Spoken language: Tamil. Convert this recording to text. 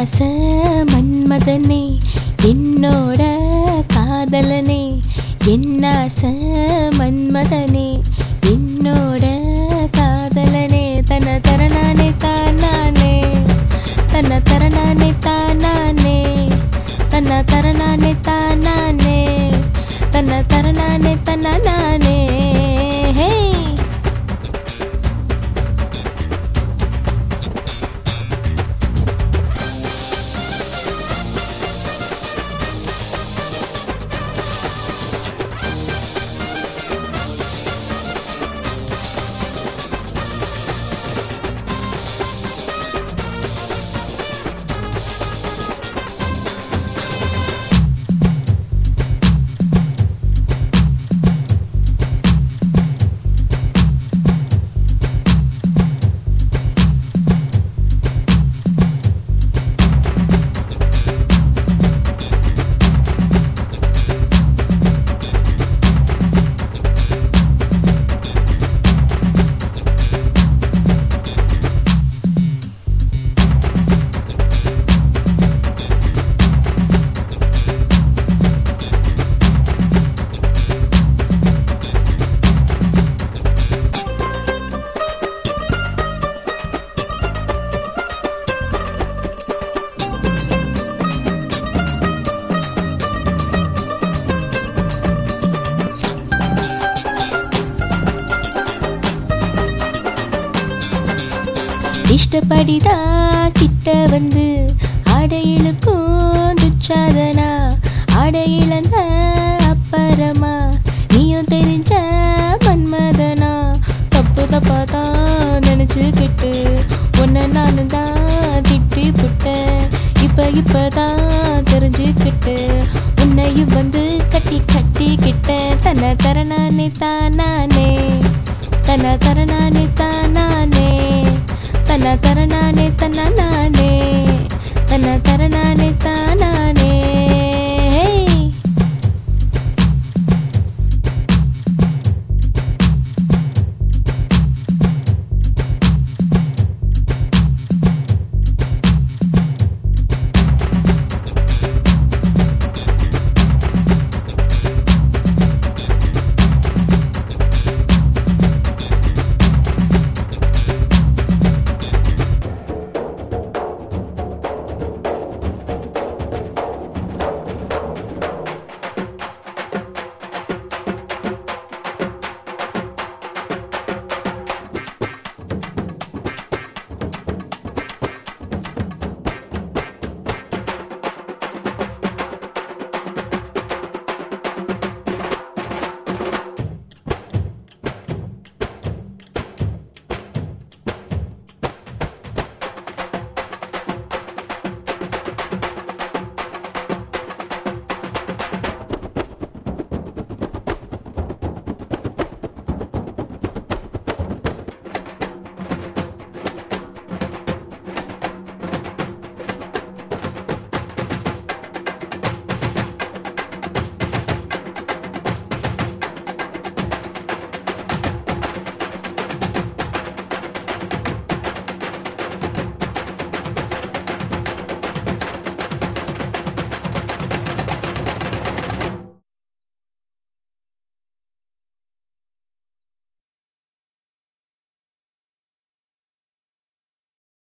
ஆச மன்மதனே என்னோட காதலனே என்னாச மன்மதனே என்னோட காதலனே தன தரணானே தானானே தன தரணானே தானானே தன தரணானே தானானே தன தரணானே தன்னானே ஹே இஷ்டப்படிதா கிட்ட வந்து ஆடை இழுக்கும் துச்சாதனா ஆடை இழந்த அப்பறமா நீயும் தெரிஞ்ச மன்மதனா தப்பு தப்பாதான் நினைச்சுக்கிட்டு உன்னை நானு தான் திட்டி புட்டேன் இப்ப இப்பதான் தெரிஞ்சுக்கிட்டு உன்னையும் வந்து கட்டி கட்டிக்கிட்டேன் தன்னை தரணானே தானானே தன்னை தரணானே தானானே தன்னை தரணானே தன்னானே தன்னை தரணானே தானா